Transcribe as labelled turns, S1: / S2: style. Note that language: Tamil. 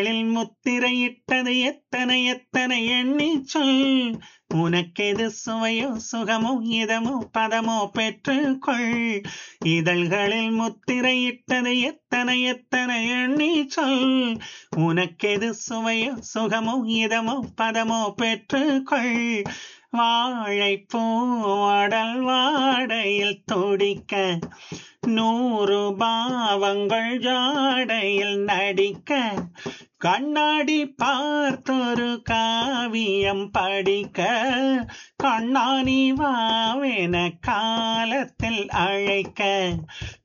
S1: முத்திரையிட்டது எத்தனை எத்தனை எண்ணி சொல் உனக்கெது சுவையோ சுகமோ இதமோ பதமோ பெற்றுக்கொள் இதழ்களில் முத்திரையிட்டது எத்தனை எத்தனை எண்ணி சொல் உனக்கெது சுவையோ சுகமோ இதமோ பதமோ பெற்றுக்கொள் வாழைப்பூவடல் வாடையில் துடிக்க நூறு பாவங்கள் ஜாடையில் நடிக்க கண்ணாடி பார்த்தொரு காவியம் படிக்க கண்ணாணி வாவென காலத்தில் அழைக்க